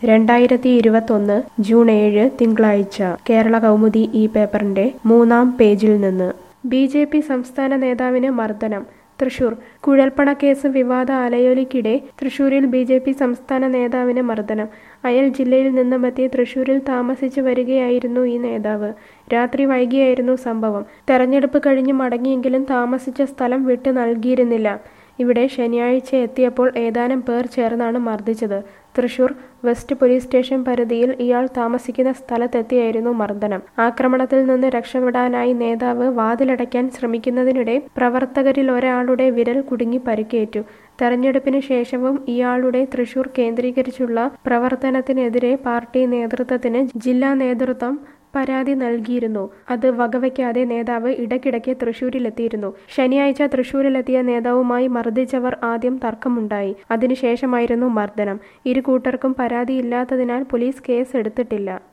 രണ്ടായിരത്തി ഇരുപത്തൊന്ന് ജൂൺ ഏഴ് തിങ്കളാഴ്ച കേരള കൗമുദി ഈ പേപ്പറിന്റെ മൂന്നാം പേജിൽ നിന്ന് ബി ജെ പി സംസ്ഥാന നേതാവിന് മർദ്ദനം തൃശൂർ കുഴൽപ്പണക്കേസ് വിവാദ അലയൊലിക്കിടെ തൃശൂരിൽ ബി ജെ പി സംസ്ഥാന നേതാവിന് മർദ്ദനം അയൽ ജില്ലയിൽ നിന്നുമെത്തി തൃശൂരിൽ താമസിച്ചു വരികയായിരുന്നു ഈ നേതാവ് രാത്രി വൈകിയായിരുന്നു സംഭവം തെരഞ്ഞെടുപ്പ് കഴിഞ്ഞ് മടങ്ങിയെങ്കിലും താമസിച്ച സ്ഥലം വിട്ടു നൽകിയിരുന്നില്ല ഇവിടെ ശനിയാഴ്ച എത്തിയപ്പോൾ ഏതാനും പേർ ചേർന്നാണ് മർദ്ദിച്ചത് തൃശൂർ വെസ്റ്റ് പോലീസ് സ്റ്റേഷൻ പരിധിയിൽ ഇയാൾ താമസിക്കുന്ന സ്ഥലത്തെത്തിയായിരുന്നു മർദ്ദനം ആക്രമണത്തിൽ നിന്ന് രക്ഷപ്പെടാനായി നേതാവ് വാതിലടയ്ക്കാൻ ശ്രമിക്കുന്നതിനിടെ പ്രവർത്തകരിൽ ഒരാളുടെ വിരൽ കുടുങ്ങി പരിക്കേറ്റു തെരഞ്ഞെടുപ്പിന് ശേഷവും ഇയാളുടെ തൃശൂർ കേന്ദ്രീകരിച്ചുള്ള പ്രവർത്തനത്തിനെതിരെ പാർട്ടി നേതൃത്വത്തിന് ജില്ലാ നേതൃത്വം പരാതി നൽകിയിരുന്നു അത് വകവയ്ക്കാതെ നേതാവ് ഇടയ്ക്കിടയ്ക്ക് തൃശൂരിലെത്തിയിരുന്നു ശനിയാഴ്ച തൃശൂരിലെത്തിയ നേതാവുമായി മർദ്ദിച്ചവർ ആദ്യം തർക്കമുണ്ടായി അതിനുശേഷമായിരുന്നു മർദ്ദനം ഇരു കൂട്ടർക്കും പരാതിയില്ലാത്തതിനാൽ പോലീസ് കേസ് എടുത്തിട്ടില്ല